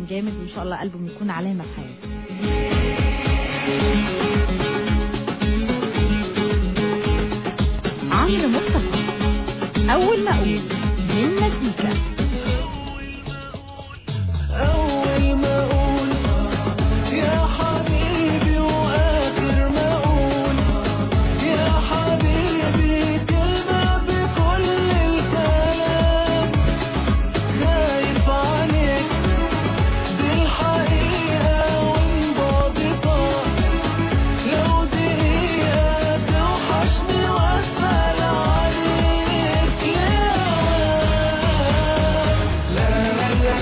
ألبوم جامد وإن شاء الله ألبوم يكون علامة في حياتك عمرو مصطفى أول ما أقول من مزيكا أول ما أقول يا حبيبي وآخر ما أقول يا حبيبي كلمة بكل الكلام خايف عليك دي الحقيقة وانضبطها لو دقيقة توحشني وأسأل عليك ليه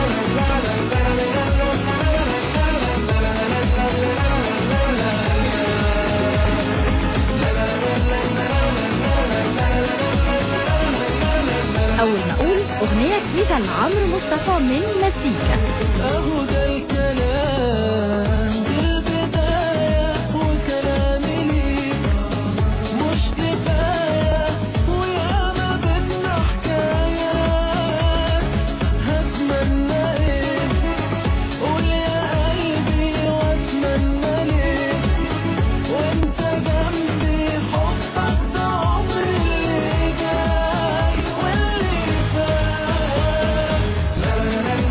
أول ما أقول أغنية جديدة لعمرو مصطفى من مزيكا أهو ده الكلام دي البداية وكلامي ليك مش كفاية وياما بدنا حكايات هتمنى ايه قول يا قلبي واتمنى ليه وانت جنبي حبك ده عمري اللي جاي واللي فات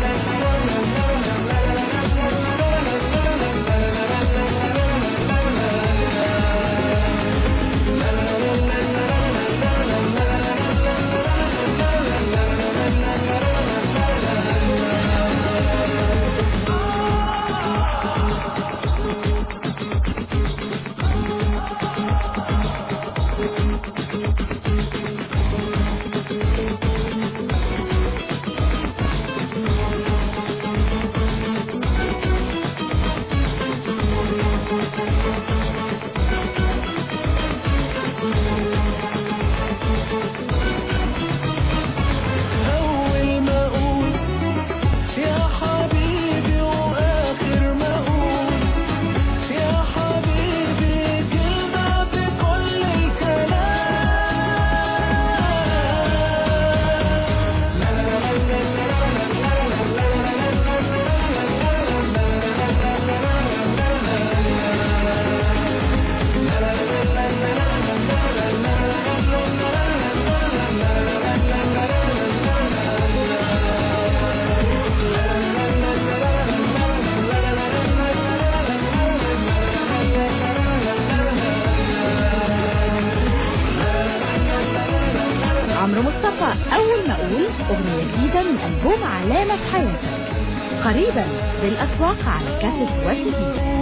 أول ما أقول يا حبيبي وآخر ما أقول يا حبيبي كلمة بكل عمرو مصطفى أول ما أقول أغنية جديدة من ألبوم علامة في حياتك قريبا بالأسواق على كاسيت وسيدي